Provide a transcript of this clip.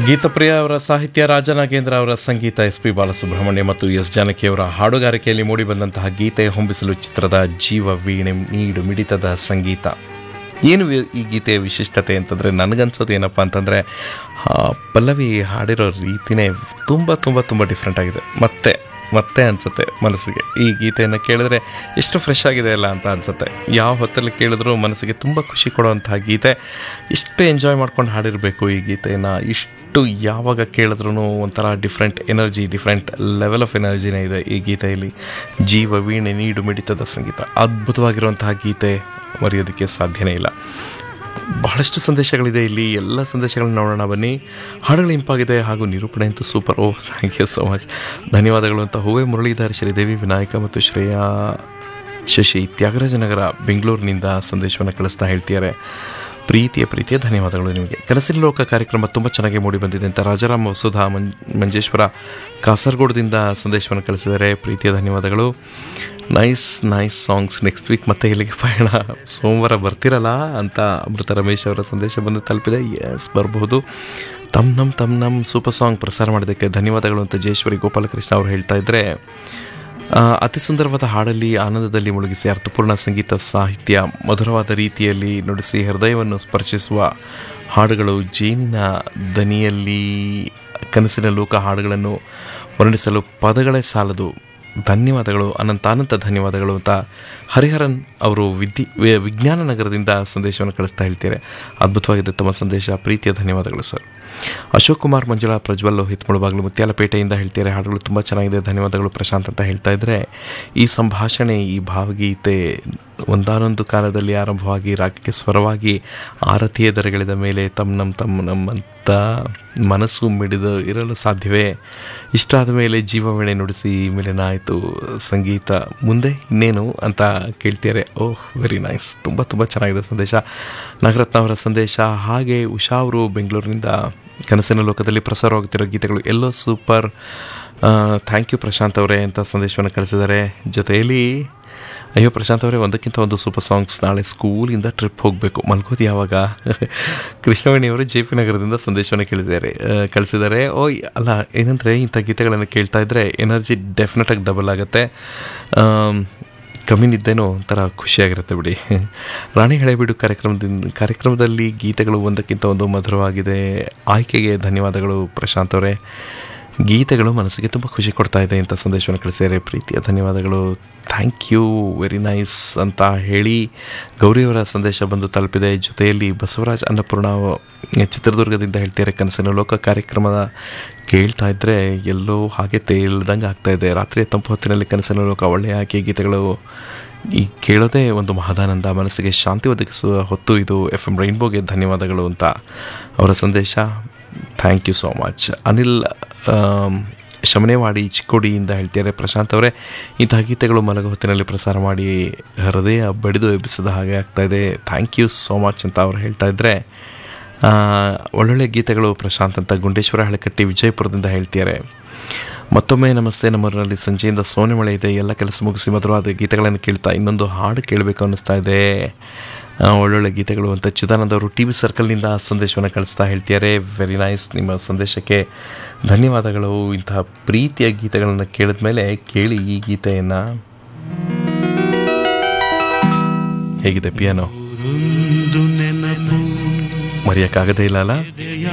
ಗೀತಪ್ರಿಯ ಅವರ ಸಾಹಿತ್ಯ ರಾಜನಾಗೇಂದ್ರ ಅವರ ಸಂಗೀತ ಎಸ್ ಪಿ ಬಾಲಸುಬ್ರಹ್ಮಣ್ಯ ಮತ್ತು ಎಸ್ ಜಾನಕಿಯವರ ಹಾಡುಗಾರಿಕೆಯಲ್ಲಿ ಮೂಡಿಬಂದಂತಹ ಗೀತೆ ಹೊಂಬಿಸಲು ಚಿತ್ರದ ಜೀವ ವೀಣೆ ನೀಡು ಮಿಡಿತದ ಸಂಗೀತ ಏನು ವಿ- ಈ ಗೀತೆಯ ವಿಶಿಷ್ಟತೆ ಅಂತಂದರೆ ನನಗನ್ಸೋದು ಏನಪ್ಪ ಅಂತಂದರೆ ಪಲ್ಲವಿ ಹಾಡಿರೋ ರೀತಿನೇ ತುಂಬ ತುಂಬ ತುಂಬ ಡಿಫ್ರೆಂಟ್ ಆಗಿದೆ ಮತ್ತೆ ಮತ್ತೆ ಅನಿಸುತ್ತೆ ಮನಸ್ಸಿಗೆ ಈ ಗೀತೆಯನ್ನು ಕೇಳಿದ್ರೆ ಎಷ್ಟು ಫ್ರೆಶ್ ಆಗಿದೆ ಅಲ್ಲ ಅಂತ ಅನಿಸುತ್ತೆ ಯಾವ ಹೊತ್ತಲ್ಲಿ ಕೇಳಿದ್ರೂ ಮನಸ್ಸಿಗೆ ತುಂಬ ಖುಷಿ ಕೊಡುವಂತಹ ಗೀತೆ ಇಷ್ಟು ಎಂಜಾಯ್ ಮಾಡ್ಕೊಂಡು ಹಾಡಿರಬೇಕು ಈ ಗೀತೆಯನ್ನು ಇಷ್ಟು ಯಾವಾಗ ಕೇಳಿದ್ರೂ ಒಂಥರ different energy different level of ಎನರ್ಜಿನೇ ಇದೆ ಈ ಗೀತೆಯಲ್ಲಿ ಜೀವ ವೀಣೆ ನೀಡು ಮಿಡಿತದ ಸಂಗೀತ ಅದ್ಭುತವಾಗಿರುವಂತಹ ಗೀತೆ ಮರೆಯೋದಕ್ಕೆ ಸಾಧ್ಯನೇ ಇಲ್ಲ ಬಹಳಷ್ಟು ಸಂದೇಶಗಳಿದೆ ಇಲ್ಲಿ ಎಲ್ಲ ಸಂದೇಶಗಳನ್ನ ನೋಡೋಣ ಬನ್ನಿ ಹಾಡುಗಳು ಇಂಪಾಗಿದೆ ಹಾಗೂ ನಿರೂಪಣೆ ಅಂತೂ super oh thank you so much ಧನ್ಯವಾದಗಳು ಅಂತ ಹೂವೆ ಮುರಳೀಧರ್ ಶ್ರೀದೇವಿ ವಿನಾಯಕ ಮತ್ತು ಶ್ರೇಯಾ ಶಶಿ ತ್ಯಾಗರಾಜನಗರ ಬೆಂಗಳೂರಿನಿಂದ ಸಂದೇಶವನ್ನು ಕಳಿಸ್ತಾ ಹೇಳ್ತಿದ್ದಾರೆ ಪ್ರೀತಿಯ ಪ್ರೀತಿಯ ಧನ್ಯವಾದಗಳು ನಿಮಗೆ ಕನಸಿನ ಲೋಕ ಕಾರ್ಯಕ್ರಮ ತುಂಬ ಚೆನ್ನಾಗಿ ಮೂಡಿ ಬಂದಿದೆ ಅಂತ ರಾಜಾರಾಮ್ ವಸುಧಾ ಮಂ ಮಂಜೇಶ್ವರ ಕಾಸರಗೋಡದಿಂದ ಸಂದೇಶವನ್ನು ಕಳಿಸಿದ್ದಾರೆ ಪ್ರೀತಿಯ ಧನ್ಯವಾದಗಳು nice nice songs next week ಮತ್ತೆ ಇಲ್ಲಿಗೆ ಪಯಣ ಸೋಮವಾರ ಬರ್ತಿರಲ್ಲ ಅಂತ ಅಮೃತ ರಮೇಶ್ ಅವರ ಸಂದೇಶ ಬಂದು ತಲುಪಿದೆ ಎಸ್ ಬರಬಹುದು ತಮ್ ನಮ್ ತಮ್ ನಮ್ ಸೂಪರ್ ಸಾಂಗ್ ಪ್ರಸಾರ ಮಾಡೋದಕ್ಕೆ ಧನ್ಯವಾದಗಳು ಅಂತ ಜಯೇಶ್ವರಿ ಗೋಪಾಲಕೃಷ್ಣ ಅವರು ಹೇಳ್ತಾ ಇದ್ದರೆ ಆ, ಅತಿ ಸುಂದರವಾದ ಹಾಡಲ್ಲಿ ಆನಂದದಲ್ಲಿ ಮುಳುಗಿಸಿ ಅರ್ಥಪೂರ್ಣ ಸಂಗೀತ ಸಾಹಿತ್ಯ ಮಧುರವಾದ ರೀತಿಯಲ್ಲಿ ನುಡಿಸಿ ಹೃದಯವನ್ನು ಸ್ಪರ್ಶಿಸುವ ಹಾಡುಗಳು ಜೇನಿನ ದನಿಯಲ್ಲಿ ಕನಸಿನ ಲೋಕ ಹಾಡುಗಳನ್ನು ವರ್ಣಿಸಲು ಪದಗಳೇ ಸಾಲದು ಧನ್ಯವಾದಗಳು ಅನಂತಾನಂತ ಧನ್ಯವಾದಗಳು ಅಂತ ಹರಿಹರನ್ ಅವರು ವಿದ್ಯೆ ವಿ- ವಿಜ್ಞಾನ ನಗರದಿಂದ ಸಂದೇಶವನ್ನು ಕಳಿಸ್ತಾ ಹೇಳ್ತಾರೆ ಅದ್ಭುತವಾಗಿದೆ ತಮ್ಮ ಸಂದೇಶ ಪ್ರೀತಿಯ ಧನ್ಯವಾದಗಳು ಸರ್ ಅಶೋಕ್ ಕುಮಾರ್ ಮಂಜುಳಾ ಪ್ರಜ್ವಲ್ ಲೋಹಿತ್ ಮುಳಬಾಗಿಲು ಮುತ್ಯಾಲಪೇಟೆಯಿಂದ ಹೇಳ್ತಾರೆ ಹಾಡುಗಳು ತುಂಬ ಚೆನ್ನಾಗಿದೆ ಧನ್ಯವಾದಗಳು ಪ್ರಶಾಂತ್ ಅಂತ ಹೇಳ್ತಾ ಇದ್ದರೆ ಈ ಸಂಭಾಷಣೆ ಈ ಭಾವಗೀತೆ ಒಂದಾನೊಂದು ಕಾಲದಲ್ಲಿ ಆರಂಭವಾಗಿ ರಾಗಕ್ಕೆ ಸ್ವರವಾಗಿ ಆರತಿಯ ದರಗಳಿದ ಮೇಲೆ ತಮ್ಮ ನಮ್ಮ ತಮ್ಮ ನಮ್ಮಂತ ಮನಸ್ಸು ಮಿಡಿದು ಇರಲು ಸಾಧ್ಯವೇ ಇಷ್ಟಾದ ಮೇಲೆ ಜೀವವೇಳೆ ನುಡಿಸಿ ಮೇಲಿನ ಆಯಿತು ಸಂಗೀತ ಮುಂದೆ ಇನ್ನೇನು ಅಂತ ಕೇಳ್ತಿದ್ದಾರೆ ಓಹ್ ವೆರಿ ನೈಸ್ ತುಂಬ ತುಂಬ ಚೆನ್ನಾಗಿದೆ ಸಂದೇಶ ನಾಗರತ್ನ ಅವರ ಸಂದೇಶ ಹಾಗೆ ಉಷಾ ಅವರು ಬೆಂಗಳೂರಿನಿಂದ ಕನಸಿನ ಲೋಕದಲ್ಲಿ ಪ್ರಸಾರವಾಗುತ್ತಿರೋ ಗೀತೆಗಳು ಎಲ್ಲೋ ಸೂಪರ್ ಥ್ಯಾಂಕ್ ಯು ಪ್ರಶಾಂತ್ ಅವರೇ ಅಂತ ಸಂದೇಶವನ್ನು ಕಳಿಸಿದ್ದಾರೆ ಜೊತೆಯಲ್ಲಿ ಅಯ್ಯೋ ಪ್ರಶಾಂತ್ ಅವರೇ ಒಂದಕ್ಕಿಂತ ಒಂದು ಸೂಪರ್ ಸಾಂಗ್ಸ್ ನಾಳೆ ಸ್ಕೂಲಿಂದ ಟ್ರಿಪ್ ಹೋಗಬೇಕು ಮಲ್ಕೋದು ಯಾವಾಗ ಕೃಷ್ಣವೇಣಿ ಅವರು ಜೆ ಪಿ ನಗರದಿಂದ ಸಂದೇಶವನ್ನು ಕೇಳಿದ್ದಾರೆ ಆ, ಕಳಿಸಿದ್ದಾರೆ ಓ ಅಲ್ಲ ಏನಂದರೆ ಇಂಥ ಗೀತೆಗಳನ್ನು ಕೇಳ್ತಾ ಇದ್ದರೆ ಎನರ್ಜಿ ಡೆಫಿನೆಟಾಗಿ ಡಬಲ್ ಆಗುತ್ತೆ ಆಮ್, ಕಮ್ಮಿ ನಿದ್ದೇನೋ ಒಂಥರ ಖುಷಿಯಾಗಿರುತ್ತೆ ಬಿಡಿ ರಾಣಿ ಹಳೆಬೀಡು ಕಾರ್ಯಕ್ರಮದಿಂದ ಕಾರ್ಯಕ್ರಮದಲ್ಲಿ ಗೀತೆಗಳು ಒಂದಕ್ಕಿಂತ ಒಂದು ಮಧುರವಾಗಿದೆ ಆಯ್ಕೆಗೆ ಧನ್ಯವಾದಗಳು ಪ್ರಶಾಂತ್ ಅವರೇ ಗೀತೆಗಳು ಮನಸ್ಸಿಗೆ ತುಂಬ ಖುಷಿ ಕೊಡ್ತಾ ಇದೆ ಅಂತ ಸಂದೇಶವನ್ನು ಕಳಿಸಿದ್ದಾರೆ ಪ್ರೀತಿಯ ಧನ್ಯವಾದಗಳು ಥ್ಯಾಂಕ್ ಯು ವೆರಿ ನೈಸ್ ಅಂತ ಹೇಳಿ ಗೌರಿಯವರ ಸಂದೇಶ ಬಂದು ತಲುಪಿದೆ ಜೊತೆಯಲ್ಲಿ ಬಸವರಾಜ್ ಅನ್ನಪೂರ್ಣ ಚಿತ್ರದುರ್ಗದಿಂದ ಹೇಳ್ತಾರೆ ಕನಸಿನ ಲೋಕ ಕಾರ್ಯಕ್ರಮದ ಕೇಳ್ತಾ ಇದ್ದರೆ ಎಲ್ಲೋ ಹಾಗೆ ತೇಲ್ದಂಗೆ ಆಗ್ತಾ ಇದೆ ರಾತ್ರಿಯ ತಂಪು ಹೊತ್ತಿನಲ್ಲಿ ಕನಸಿನ ಲೋಕ ಒಳ್ಳೆಯ ಆಯ್ಕೆ ಗೀತೆಗಳು ಈ ಕೇಳೋದೇ ಒಂದು ಮಹದಾನಂದ ಮನಸ್ಸಿಗೆ ಶಾಂತಿ ಒದಗಿಸುವ ಹೊತ್ತು ಇದು ಎಫ್ ಎಮ್ ರೈನ್ಬೋಗೆ ಧನ್ಯವಾದಗಳು ಅಂತ ಅವರ ಸಂದೇಶ thank you so much Anil ಆಮ್, ಶಮನೆವಾಡಿ ಚಿಕ್ಕೋಡಿಯಿಂದ ಹೇಳ್ತಿದ್ದಾರೆ ಪ್ರಶಾಂತ್ ಅವರೇ ಇಂತಹ ಗೀತೆಗಳು ಮಲಗ ಹೊತ್ತಿನಲ್ಲಿ ಪ್ರಸಾರ ಮಾಡಿ ಹೃದಯ ಬಡಿದು ಎಬ್ಬಿಸಿದ ಹಾಗೆ ಆಗ್ತಾ ಇದೆ ಥ್ಯಾಂಕ್ ಯು ಸೋ ಮಚ್ ಅಂತ ಅವ್ರು ಹೇಳ್ತಾ ಇದ್ದರೆ ಆ, ಒಳ್ಳೊಳ್ಳೆ ಗೀತೆಗಳು ಪ್ರಶಾಂತ್ ಅಂತ ಗುಂಡೇಶ್ವರ ಹಳಕಟ್ಟಿ ವಿಜಯಪುರದಿಂದ ಹೇಳ್ತಿದ್ದಾರೆ ಮತ್ತೊಮ್ಮೆ ನಮಸ್ತೆ ನಮ್ಮೂರಿನಲ್ಲಿ ಸಂಜೆಯಿಂದ ಸೋನೆ ಮಳೆ ಇದೆ ಎಲ್ಲ ಕೆಲಸ ಮುಗಿಸಿ ಮಧುರವಾದ ಗೀತೆಗಳನ್ನು ಕೇಳ್ತಾ ಇನ್ನೊಂದು ಹಾಡು ಕೇಳಬೇಕು ಅನ್ನಿಸ್ತಾ ಇದೆ ಆ, ಒಳ್ಳೊಳ್ಳೆ ಗೀತೆಗಳು ಅಂತ ಚಿದಾನಂದ ಅವರು ಟಿ ವಿ ಸರ್ಕಲ್ನಿಂದ ಸಂದೇಶವನ್ನು ಕಳಿಸ್ತಾ ಹೇಳ್ತಿದ್ದಾರೆ ವೆರಿ ನೈಸ್ ನಿಮ್ಮ ಸಂದೇಶಕ್ಕೆ ಧನ್ಯವಾದಗಳು ಇಂತಹ ಪ್ರೀತಿಯ ಗೀತೆಗಳನ್ನು ಕೇಳಿದ ಮೇಲೆ ಕೇಳಿ ಈ ಗೀತೆಯನ್ನು ಹೇಗಿದೆ ಪಿಯಾನೋ ಒಂದು ನೆನಪು ಮರೆಯೋಕ್ಕಾಗದೇ ಇಲ್ಲ ಅಲ್ಲ ಎದೆಯ